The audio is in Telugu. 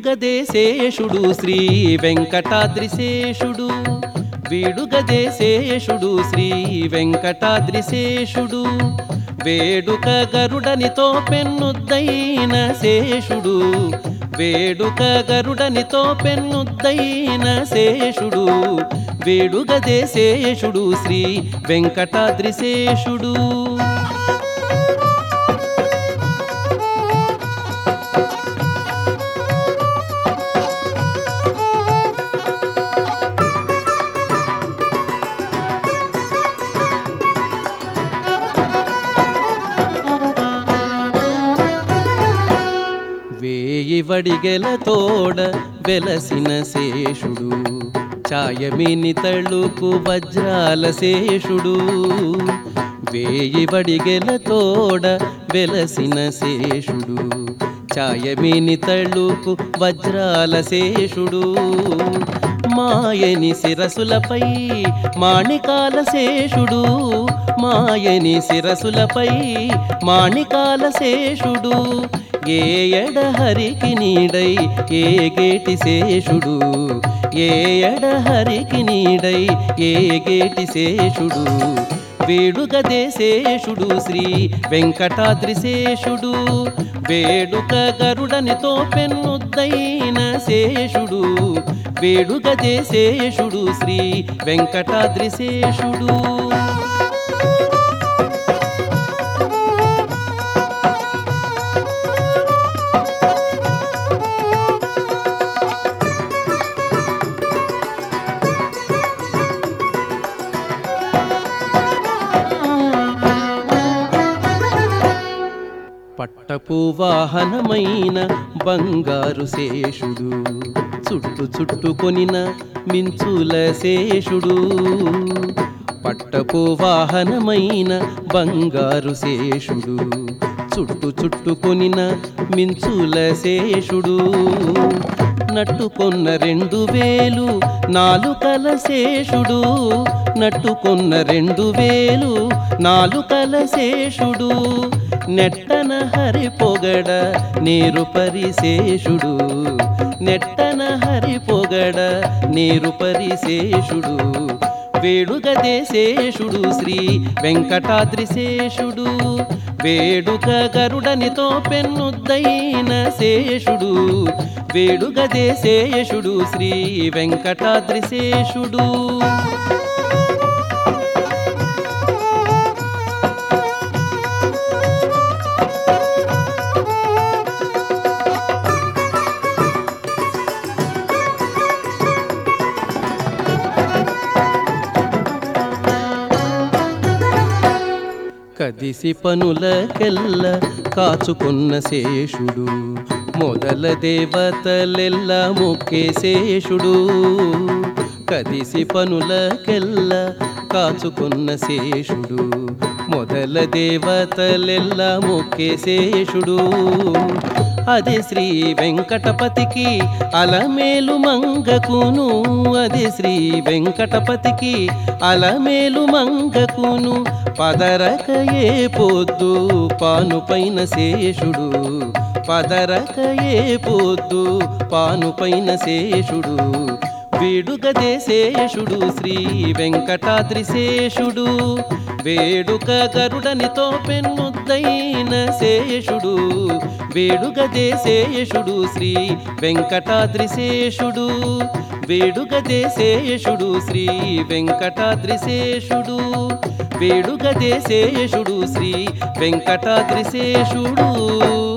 వీడుగదేశేషుడు శ్రీ వెంకటాద్రిశేషుడు వీడుగదేశేషుడు శ్రీ వెంకటాద్రిశేషుడు వేడుక గరుడనితో పెన్నుద్దైన శేషుడు వేడుక గరుడనితో పెన్నుద్దైన శేషుడు వేడుగదేశేషుడు శ్రీ వెంకటాద్రిశేషుడు వేయి వడిగెల తోడ వెలసిన శేషుడు ఛాయమిని తళుకు వజ్రాల శేషుడు వేయి వడిగెల తోడ వెలసిన శేషుడు ఛాయమిని తళుకు వజ్రాల శేషుడు మాయని శిరసులపై మాణికాల శేషుడు మాయని శిరసులపై మాణికాల శేషుడు ఏ ఎడహరికి నీడై ఏ గేటి శేషుడు ఏ ఎడహరికి నీడై ఏ గేటి శేషుడు వేడుగదేశేషుడు శ్రీ వెంకటాద్రిశేషుడు వేడుక గరుడనితో పెన్నుద్దైన శేషుడు వేడుగదేశేషుడు శ్రీ వెంకటాద్రిశేషుడు పట్టపు వాహనమైన బంగారు శేషుడు చుట్టు చుట్టుకొనిన మించుల శేషుడు పట్టపు వాహనమైన బంగారు శేషుడు చుట్టు చుట్టుకొనిన మించుల శేషుడు నట్టుకొన్న రెండు వేలు నాలుకల శేషుడు నట్టుకొన్న రెండు వేలు నాలుకల శేషుడు నెట్టన హరి పొగడ నీరు పరిశేషుడు నెట్టన హరి పొగడ నీరు పరిశేషుడు వేడుగదేశేషుడు శ్రీ వెంకటాద్రిశేషుడు వేడుక గరుడనితో పెన్నుద్దైన శేషుడు వేడుగదేశేషుడు శ్రీ వెంకటాద్రిశేషుడు కదిసి పనులకెల్ల కాచుకున్న శేషుడు మొదల దేవతలెల్ల మొక్కే శేషుడు కదిసి పనులకెల్ల కాచుకున్న శేషుడు మొదల దేవతలెల్ల మొక్కే శేషుడు అది శ్రీ వెంకటపతికి అలమేలు మంగకును అది శ్రీ వెంకటపతికి అలమేలు మంగకును పదరకయే పొద్దు పాను పైన శేషుడు పదరకయే పొద్దు పాను పైన శేషుడు వేడుగదేశేషుడు శ్రీ వెంకటాద్రిశేషుడు వేడుక గరుడనితో పెన్నుద్దైన శేషుడు వేడుగదేశేషుడు శ్రీ వెంకటాద్రిశేషుడు వేడుగదేశేషుడు శ్రీ వెంకటాద్రిశేషుడు వేడుగదేశేషుడు శ్రీ వెంకటాద్రిశేషుడు